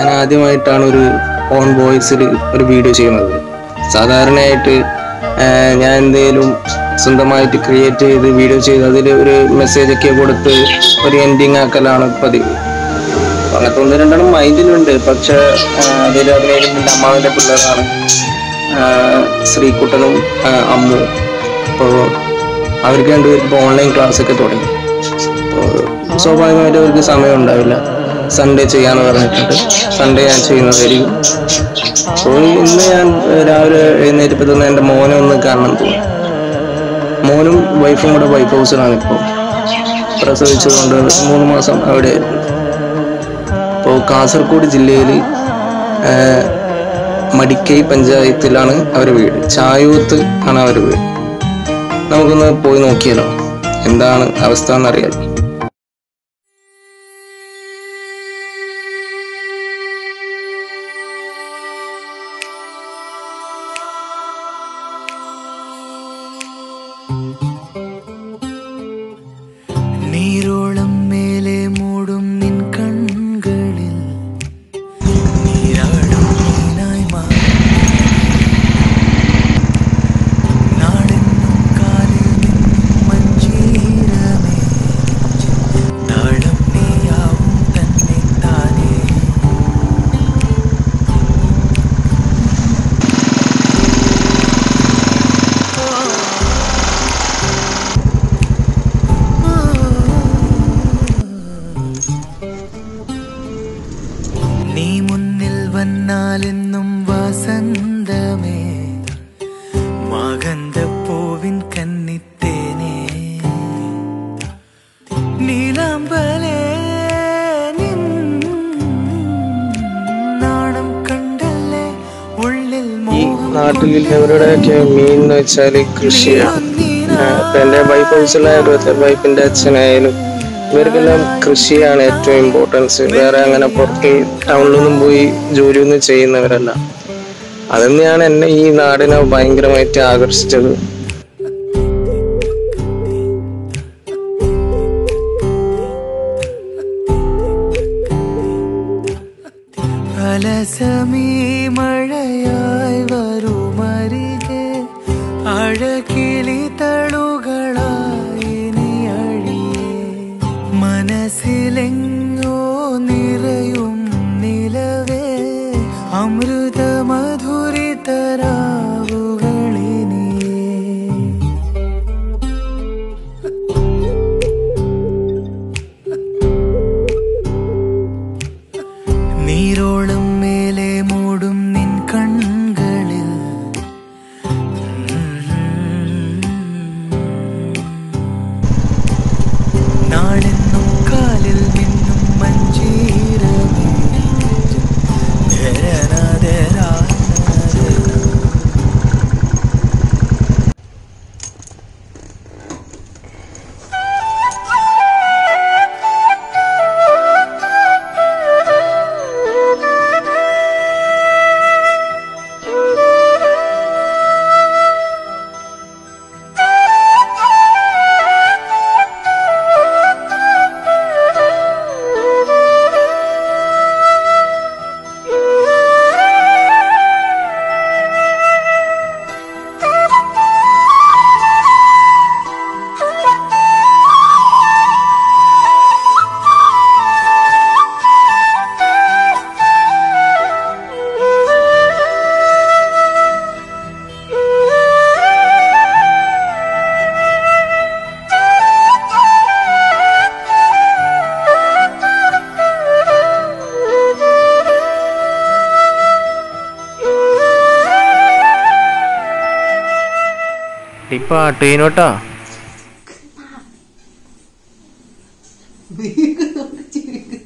ഞാൻ ആദ്യമായിട്ടാണ് ഒരു ഓൺ വോയിസിൽ ഒരു വീഡിയോ ചെയ്യുന്നത് സാധാരണയായിട്ട് ആ, ഞാൻ എന്തെങ്കിലും സ്വന്തമായിട്ട് ക്രിയേറ്റ് ചെയ്ത് വീഡിയോ ചെയ്ത് അതിൽ ഒരു മെസ്സേജ് ഒക്കെ കൊടുത്ത് ഒരു എൻഡിങ് ആക്കലാണ് പതിവ് അങ്ങനത്തെ ഒന്ന് രണ്ടെണ്ണം മൈൻഡിലുണ്ട് പക്ഷെ അതിൽ അഭിനയിക്കുന്ന എൻ്റെ അമ്മാവിൻ്റെ പിള്ളേരാണ് ആ, ശ്രീകുട്ടനും ആ, അമ്മു അപ്പോൾ അവർക്ക് രണ്ടുപേർക്ക് ഇപ്പോൾ ഓൺലൈൻ ക്ലാസ് ഒക്കെ തുടങ്ങി അപ്പോൾ സ്വാഭാവികമായിട്ട് അവർക്ക് സമയം ഉണ്ടാവില്ല സൺഡേ ചെയ്യാന്ന് പറഞ്ഞിട്ടുണ്ട് സൺഡേ ഞാൻ ചെയ്യുന്നതായിരിക്കും അപ്പോൾ ഇന്ന് ഞാൻ ഏഹ്, രാവിലെ എഴുന്നേറ്റപ്പോൾ തന്നെ എൻ്റെ മോനെ ഒന്ന് കാണണം തോന്നി മോനും വൈഫും കൂടെ വൈഫ് ഹൗസിലാണ് ഇപ്പോൾ പ്രസവിച്ചതുകൊണ്ട് മൂന്ന് മാസം അവിടെ ഇപ്പോൾ കാസർഗോഡ് ജില്ലയിൽ മടിക്കൈ പഞ്ചായത്തിലാണ് അവരുടെ വീട് ചായൂത്ത് ആണ് അവരുടെ വീട് നമുക്കൊന്ന് പോയി നോക്കിയാലോ എന്താണ് അവസ്ഥ എന്നറിയാലോ നീരോളം മേലെ മൂടും നിൻ കൺകളിൽ നീരാടും മീനായി മാറി നാടെന്നും കാലിൽ നിന്നും മഞ്ചീരമേ താളം നീയാവും തന്നെ താനേ നീ മുന്നിൽ വന്നാലെന്നും വസന്തമേ മകന്തപ്പൂവിൻ കന്നിത്തേനേ നീലാമ്പലേ നിൻ നാണം കണ്ടല്ലേ ഉള്ളിൽ ഈ മോഹം നാട്ടിലുള്ളവരുടെയൊക്കെ മീൻ എന്ന് വെച്ചാൽ കൃഷിയാണ് ആഹ് ഇപ്പൊ എൻ്റെ വൈഫ് ഹൗസിലായാലും വൈഫിന്റെ അച്ഛനായാലും ഇവർക്കെല്ലാം കൃഷിയാണ് ഏറ്റവും ഇമ്പോർട്ടൻസ് വേറെ അങ്ങനെ പുറത്ത് ടൗണിലൊന്നും പോയി ജോലിയൊന്നും ചെയ്യുന്നവരല്ല അത് തന്നെയാണ് എന്നെ ഈ നാടിനെ ഭയങ്കരമായിട്ട് ആകർഷിച്ചത് അലസമീ മഴയായി വരുമരികെ അഴകിളി തളുകളായി നീ അഴിയേ മനസ്സിലെങ്ങോ നിറയും നിലവേ അമൃത മധുരി തരാവുകളിനിയേ നീരോളം മേലെ മൂടും നിൻ കൺകളിൽ നാളെന്നും കാലിൽ നിന്നും മഞ്ചീരമേ ധരനാദരാ ഇപ്പൊ ആട്ടീനോട്ടാ വീട് നോക്കി ചിരിക്കുന്നു